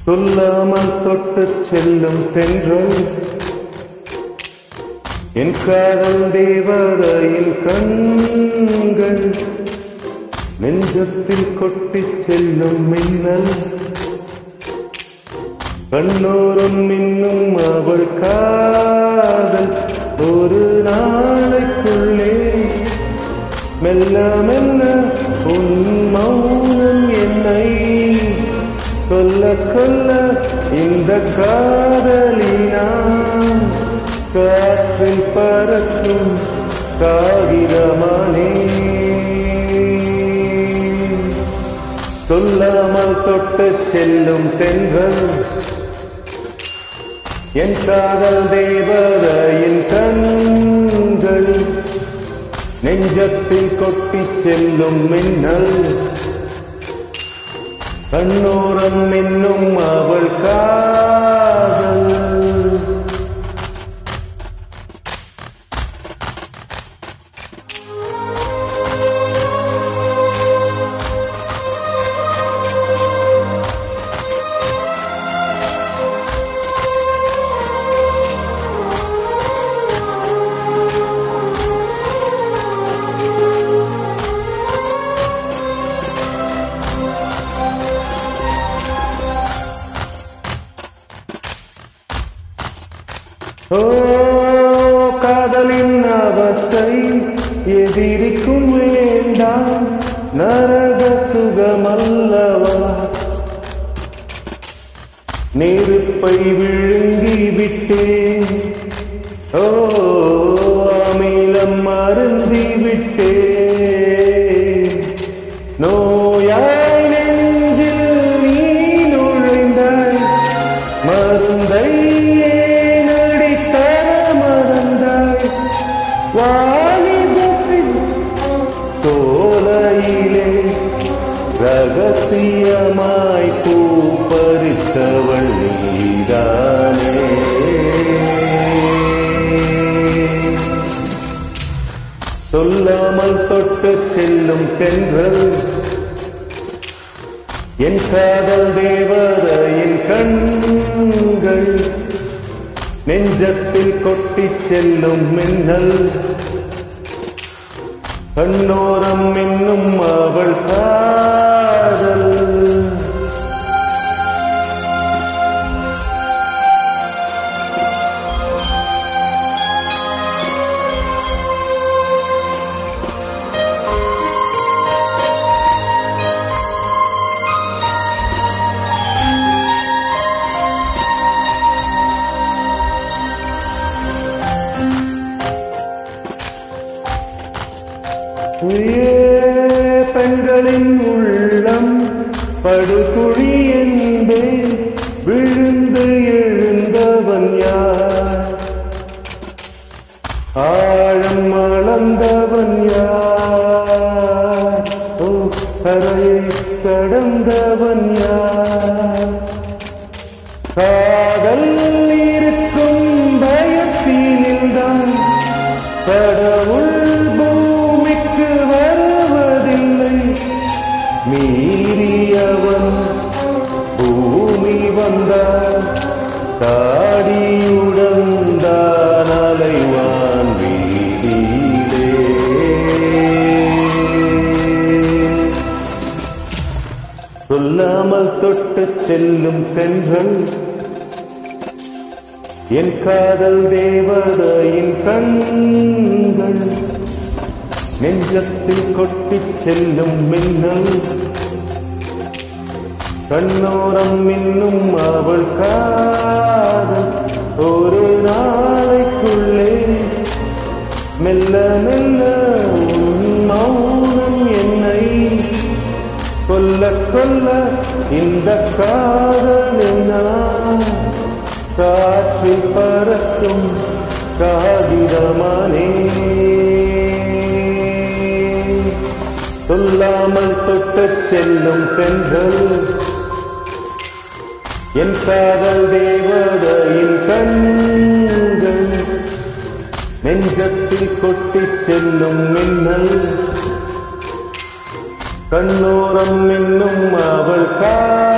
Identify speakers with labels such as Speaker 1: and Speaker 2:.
Speaker 1: சொல்லாமல் தொட்டு செல்லும் தென்றல் என் காதல் தேவதையின் கண்கள் நெஞ்சத்தில் கொட்டி செல்லும் மின்னல் கண்ணோரும் இன்னும் அவள் காதல் ஒரு நாளைக்குள்ளே மெல்ல மெல்ல உன் மௌனம் என்னை கொல்ல கொல்ல இந்த காதலினா காற்றில் பறக்கும் காகிதமானே சொல்லாமல் தொட்டு செல்லும் தென்றல் என் காதல் தேவதையின் கண்கள் நெஞ்சத்தில் கொட்டி செல்லும் மின்னல் கண்ணோரம் இன்னும் அவள் காதல் ஓ காதலின் அவஸ்தை எதிரிக்கும் வேண்டாம் நரக சுகமல்லவா நெருப்பை விழுங்கி விட்டேன் ஓ அமிலம் மருந்தி விட்டேன் நோயாய் நெஞ்சில் நீ நுழைந்தாய் மருந்தை ஏனடி தர மறந்தாய் வாலிபத்தின் தோலையிலே ரகசியமாய் பூ பறித்தவள் நீதானே சொல்லாமல் தொட்டு செல்லும் தென்றல் என் காதல் தேவதையின் கண்கள் நெஞ்சத்தில் கொட்டி செல்லும் மின்னல் கண்ணோரம் இன்னும் அவள் காதல் ஏ பெண்களின் உள்ளம் படுகுழி என்பே விழுந்து எழுந்தவன் யார் ஆழம் அளந்தவன் யார் ஓ கரையை கடந்தவன் யார் காதல் இருக்கும் பயத்தினில்தான் கடவுள் பூமிக்கு வருவதில்லை மீறியவன் பூமி வந்தார் தாடியுடன் தான் அலைவான் வீதியிலே சொல்லாமல் தொட்டு செல்லும் பெண்கள் என் காதல் தேவதையின் கண்கள் நெஞ்சத்தில் கொட்டிச் செல்லும் மின்னல் கண்ணோரம் இன்னும் அவள் காதல் ஒரு நாளைக்குள்ளே மெல்ல மெல்ல உன் மௌனம் என்னை கொல்ல கொல்ல இந்த காதலினா காற்றில் பறக்கும் காகிதமானே சொல்லாமல் தொட்டு செல்லும் பெண்கள் என் காதல் தேவதையின் கண்கள் நெஞ்சத்தில் கொட்டிச் செல்லும் மின்னல் கண்ணோரம் இன்னும் அவள் கா